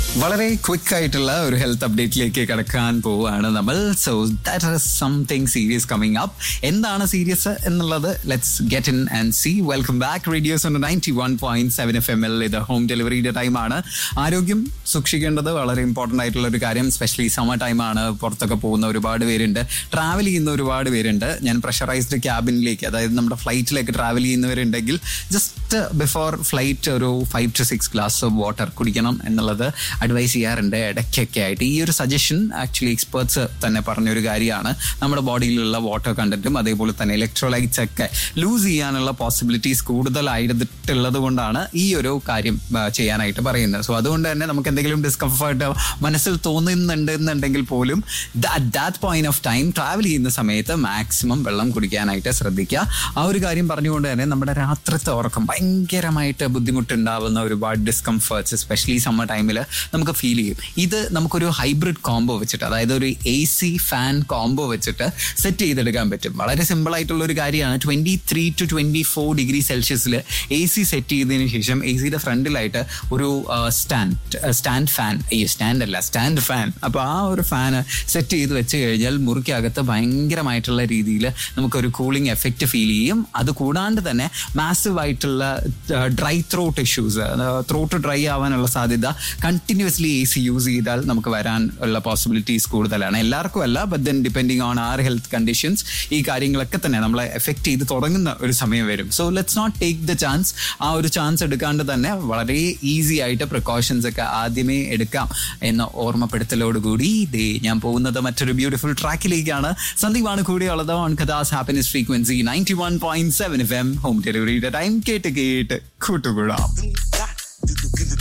വളരെ ക്വിക്ക് ആയിട്ടുള്ള ഒരു ഹെൽത്ത് അപ്ഡേറ്റിലേക്ക് കിടക്കാൻ പോവുകയാണ് നമ്മൾ so that is something serious coming up എന്താണ് സീരിയസ് എന്നുള്ളത് let's get in and see welcome back radio's ninety one point seven F M L ഇത് ഹോം ഡെലിവറിയുടെ ടൈമാണ് ആരോഗ്യം സൂക്ഷിക്കേണ്ടത് വളരെ ഇമ്പോർട്ടൻ്റ് ആയിട്ടുള്ള ഒരു കാര്യം സ്പെഷ്യലി സമ്മർ ടൈമാണ് പുറത്തൊക്കെ പോകുന്ന ഒരുപാട് പേരുണ്ട് ട്രാവൽ ചെയ്യുന്ന ഒരുപാട് പേരുണ്ട് ഞാൻ പ്രഷറൈസ്ഡ് ക്യാബിനിലേക്ക് അതായത് നമ്മുടെ ഫ്ലൈറ്റിലേക്ക് ട്രാവൽ ചെയ്യുന്നവരുണ്ടെങ്കിൽ ജസ്റ്റ് ബിഫോർ ഫ്ലൈറ്റ് ഒരു five to six glass of water കുടിക്കണം എന്നുള്ളത് അഡ്വൈസ് ചെയ്യാറുണ്ട് ഇടയ്ക്കൊക്കെ ആയിട്ട് ഈ ഒരു സജഷൻ ആക്ച്വലി എക്സ്പേർട്സ് തന്നെ പറഞ്ഞൊരു കാര്യമാണ് നമ്മുടെ ബോഡിയിലുള്ള വാട്ടർ കണ്ടന്റും അതേപോലെ തന്നെ ഇലക്ട്രോലൈറ്റ്സ് ഒക്കെ ലൂസ് ചെയ്യാനുള്ള പോസിബിലിറ്റീസ് കൂടുതലായിട്ടുള്ളത് കൊണ്ടാണ് ഈ ഒരു കാര്യം ആ, ചെയ്യാനായിട്ട് പറയുന്നത് സോ അതുകൊണ്ട് തന്നെ നമുക്ക് എന്തെങ്കിലും ഡിസ്കംഫർട്ട് മനസ്സിൽ തോന്നുന്നുണ്ട് എന്നുണ്ടെങ്കിൽ പോലും that point of time travel ചെയ്യുന്ന സമയത്ത് മാക്സിമം വെള്ളം കുടിക്കാനായിട്ട് ശ്രദ്ധിക്കുക ആ ഒരു കാര്യം പറഞ്ഞുകൊണ്ട് തന്നെ നമ്മുടെ രാത്രിത്തെ ഉറക്കം ഭയങ്കരമായിട്ട് ബുദ്ധിമുട്ടുണ്ടാവുന്ന ഒരുപാട് ഡിസ്കംഫേർട്സ് എസ്പെഷ്യലി സമ്മർ ടൈമിൽ നമുക്ക് ഫീൽ ചെയ്യും ഇത് നമുക്കൊരു ഹൈബ്രിഡ് കോംബോ വെച്ചിട്ട് അതായത് ഒരു എ സി ഫാൻ കോംബോ വെച്ചിട്ട് സെറ്റ് ചെയ്തെടുക്കാൻ പറ്റും വളരെ സിമ്പിൾ ആയിട്ടുള്ള ഒരു കാര്യമാണ് twenty three to twenty four degree സെൽഷ്യസിൽ എ സി സെറ്റ് ചെയ്തതിന് ശേഷം എ സിയുടെ ഫ്രണ്ടിലായിട്ട് ഒരു സ്റ്റാൻഡ് സ്റ്റാൻഡ് ഫാൻ ഈ സ്റ്റാൻഡ് അല്ല സ്റ്റാൻഡ് ഫാൻ അപ്പോൾ ആ ഒരു ഫാന് സെറ്റ് ചെയ്ത് വെച്ച് കഴിഞ്ഞാൽ മുറിക്കകത്ത് ഭയങ്കരമായിട്ടുള്ള രീതിയിൽ നമുക്കൊരു കൂളിംഗ് എഫക്റ്റ് ഫീൽ ചെയ്യും അത് കൂടാണ്ട് തന്നെ മാസീവ് ആയിട്ടുള്ള dry throat issues throat dry ആവാനുള്ള സാധ്യത കണ്ടിന്യൂസ്ലി എ സി യൂസ് ചെയ്താൽ നമുക്ക് വരാൻ ഉള്ള പോസിബിലിറ്റീസ് കൂടുതലാണ് എല്ലാവർക്കും അല്ല but then depending on our health conditions ഈ കാര്യങ്ങളൊക്കെ തന്നെ നമ്മളെ എഫക്ട് ചെയ്ത് തുടങ്ങുന്ന ഒരു സമയം വരും so let's not take the chance ആ ഒരു ചാൻസ് എടുക്കാണ്ട് തന്നെ വളരെ ഈസി ആയിട്ട് പ്രിക്കോഷൻസ് ഒക്കെ ആദ്യമേ എടുക്കാം എന്ന ഓർമ്മപ്പെടുത്തലോടുകൂടി ദേ ഞാൻ പോകുന്നത് മറ്റൊരു ബ്യൂട്ടിഫുൾ ട്രാക്കിലേക്കാണ് സന്ദീപാണ് കൂടെയുള്ളത് ഓൺ കഥാസ് happiness frequency ninety one point seven F M home ഡെലിവറിയുടെ ടൈം കേട്ട് കേട്ട് കൂട്ടുകൂടാം